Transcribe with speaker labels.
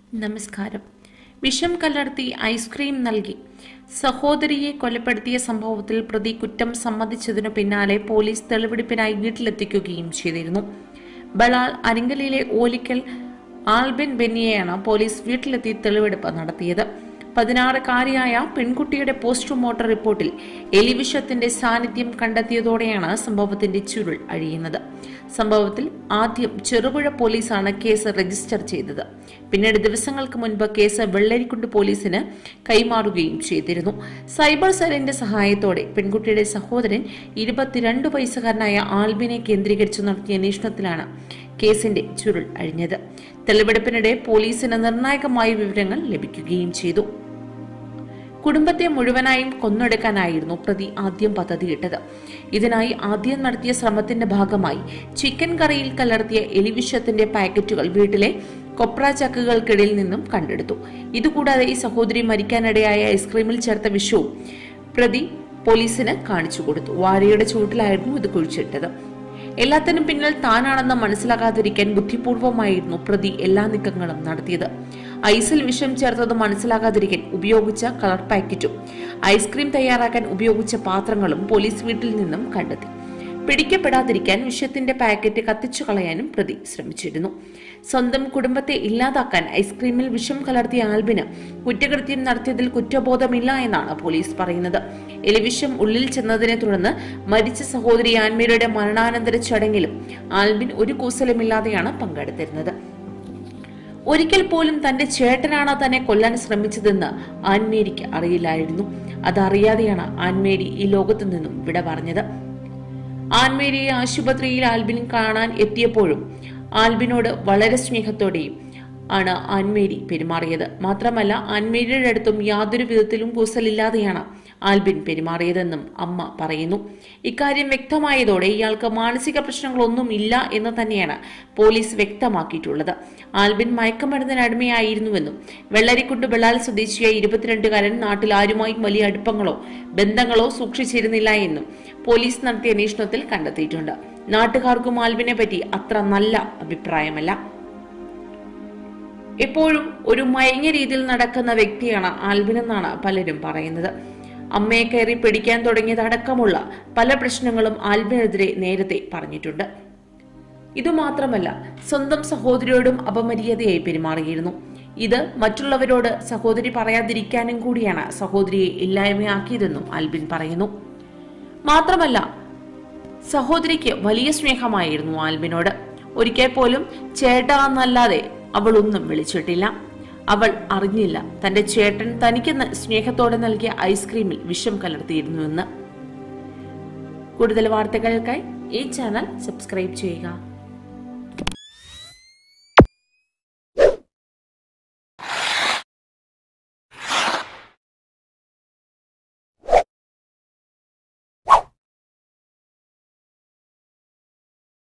Speaker 1: നമസ്കാരം വിഷം കലർത്തി ഐസ്ക്രീം നൽകി സഹോദരിയെ കൊലപ്പെടുത്തിയ സംഭവത്തിൽ പ്രതി കുറ്റം സമ്മതിച്ചതിനു പിന്നാലെ പോലീസ് തെളിവെടുപ്പിനായി വീട്ടിലെത്തിക്കുകയും ചെയ്തിരുന്നു ബളാൽ അരിങ്കലിലെ ഓലിക്കൽ ആൽബിൻ ബെന്നിയെയാണ് പോലീസ് വീട്ടിലെത്തി തെളിവെടുപ്പ് നടത്തിയത് പതിനാറുകാരിയായ പെൺകുട്ടിയുടെ പോസ്റ്റ്മോർട്ടം റിപ്പോർട്ടിൽ എലിവിഷത്തിന്റെ സാന്നിധ്യം കണ്ടെത്തിയതോടെയാണ് സംഭവത്തിന്റെ ചുരുൾ അഴിയുന്നത് സംഭവത്തിൽ ആദ്യം ചെറുപുഴ പോലീസാണ് കേസ് രജിസ്റ്റർ ചെയ്തത് പിന്നീട് ദിവസങ്ങൾക്ക് മുൻപ് കേസ് വെള്ളരിക്കുണ്ട് പോലീസിന് കൈമാറുകയും ചെയ്തിരുന്നു സൈബർ സെല്ലിന്റെ സഹായത്തോടെ പെൺകുട്ടിയുടെ സഹോദരൻ ഇരുപത്തിരണ്ട് വയസ്സുകാരനായ ആൽബിനെ കേന്ദ്രീകരിച്ചു നടത്തിയ അന്വേഷണത്തിലാണ് കേസിന്റെ ചുരുൾ അഴിഞ്ഞത് തെളിവെടുപ്പിനിടെ പോലീസിന് നിർണായകമായ വിവരങ്ങൾ ലഭിക്കുകയും ചെയ്തു കുടുംബത്തെ മുഴുവനായും കൊന്നൊടുക്കാനായിരുന്നു പ്രതി ആദ്യം പദ്ധതിയിട്ടത് ഇതിനായി ആദ്യം നടത്തിയ ശ്രമത്തിന്റെ ഭാഗമായി ചിക്കൻ കറിയിൽ കലർത്തിയ എലിവിഷത്തിന്റെ പാക്കറ്റുകൾ വീട്ടിലെ കൊപ്ര ചക്കുകൾക്കിടയിൽ നിന്നും കണ്ടെടുത്തു ഇതുകൂടാതെ ഈ സഹോദരി മരിക്കാനിടയായ ഐസ്ക്രീമിൽ ചേർത്ത വിഷവും പ്രതി പോലീസിന് കാണിച്ചു കൊടുത്തു വാരയുടെ ചൂട്ടിലായിരുന്നു ഇത് കുഴിച്ചിട്ടത് എല്ലാത്തിനും പിന്നിൽ താനാണെന്ന് മനസ്സിലാകാതിരിക്കാൻ ബുദ്ധിപൂർവമായിരുന്നു പ്രതി എല്ലാ നീക്കങ്ങളും നടത്തിയത് ഐസിൽ വിഷം ചേർത്തത് മനസ്സിലാകാതിരിക്കാൻ ഉപയോഗിച്ച കളർ പാക്കറ്റും ഐസ്ക്രീം തയ്യാറാക്കാൻ ഉപയോഗിച്ച പാത്രങ്ങളും പോലീസ് വീട്ടിൽ നിന്നും കണ്ടെത്തി പിടിക്കപ്പെടാതിരിക്കാൻ വിഷത്തിന്റെ പാക്കറ്റ് കത്തിച്ചു കളയാനും പ്രതി ശ്രമിച്ചിരുന്നു സ്വന്തം കുടുംബത്തെ ഇല്ലാതാക്കാൻ ഐസ്ക്രീമിൽ വിഷം കലർത്തിയ ആൽബിന് കുറ്റകൃത്യം നടത്തിയതിൽ കുറ്റബോധമില്ല എന്നാണ് പോലീസ് പറയുന്നത് എലിവിഷം ഉള്ളിൽ ചെന്നതിനെ തുടർന്ന് മരിച്ച സഹോദരി ആൻമീരയുടെ മരണാനന്തര ചടങ്ങിലും ആൽബിൻ ഒരു കൂസലുമില്ലാതെയാണ് പങ്കെടുത്തിരുന്നത് ഒരിക്കൽ പോലും തന്റെ ചേട്ടനാണ് തന്നെ കൊല്ലാൻ ശ്രമിച്ചതെന്ന് ആൻമേരിക്ക് അറിയില്ലായിരുന്നു അതറിയാതെയാണ് ആൻമേരി ഈ ലോകത്തു നിന്നും വിട പറഞ്ഞത് ആൻമേരിയെ ആശുപത്രിയിൽ ആൽബിൻ കാണാൻ എത്തിയപ്പോഴും ആൽബിനോട് വളരെ സ്നേഹത്തോടെയും ആണ് ആൻമേരി പെരുമാറിയത് മാത്രമല്ല ആൻമേരിയുടെ അടുത്തും യാതൊരു വിധത്തിലും കൂസലില്ലാതെയാണ് ആൽബിൻ പെരുമാറിയതെന്നും അമ്മ പറയുന്നു ഇക്കാര്യം വ്യക്തമായതോടെ ഇയാൾക്ക് മാനസിക പ്രശ്നങ്ങളൊന്നും ഇല്ല എന്ന് തന്നെയാണ് പോലീസ് വ്യക്തമാക്കിയിട്ടുള്ളത് ആൽബിൻ മയക്കുമരുന്നിന് അടിമയായിരുന്നുവെന്നും വെള്ളരിക്കുണ്ട് വെള്ളാൽ സ്വദേശിയായ ഇരുപത്തിരണ്ടുകാരൻ നാട്ടിൽ ആരുമായും വലിയ അടുപ്പങ്ങളോ ബന്ധങ്ങളോ സൂക്ഷിച്ചിരുന്നില്ല എന്നും പോലീസ് നടത്തിയ അന്വേഷണത്തിൽ കണ്ടെത്തിയിട്ടുണ്ട് നാട്ടുകാർക്കും ആൽബിനെ പറ്റി അത്ര നല്ല അഭിപ്രായമല്ല എപ്പോഴും ഒരു മയങ്ങ രീതിയിൽ നടക്കുന്ന വ്യക്തിയാണ് ആൽബിനെന്നാണ് പലരും പറയുന്നത് അമ്മയെ കയറി പിടിക്കാൻ തുടങ്ങിയതടക്കമുള്ള പല പ്രശ്നങ്ങളും ആൽബിനെതിരെ നേരത്തെ പറഞ്ഞിട്ടുണ്ട് ഇതുമാത്രമല്ല സ്വന്തം സഹോദരിയോടും അപമര്യാദയായി പെരുമാറിയിരുന്നു ഇത് മറ്റുള്ളവരോട് സഹോദരി പറയാതിരിക്കാനും കൂടിയാണ് സഹോദരിയെ ഇല്ലായ്മയാക്കിയതെന്നും ആൽബിൻ പറയുന്നു മാത്രമല്ല സഹോദരിക്ക് വലിയ സ്നേഹമായിരുന്നു ആൽബിനോട് ഒരിക്കൽ പോലും ചേട്ടാ എന്നല്ലാതെ അവൾ ഒന്നും വിളിച്ചിട്ടില്ല അവൾ അറിഞ്ഞില്ല തന്റെ ചേട്ടൻ തനിക്ക് ന- സ്നേഹത്തോടെ നൽകിയ ഐസ്ക്രീമിൽ വിഷം കലർത്തിയിരുന്നുവെന്ന് കൂടുതൽ വാർത്തകൾക്കായി ഈ ചാനൽ സബ്സ്ക്രൈബ് ചെയ്യുക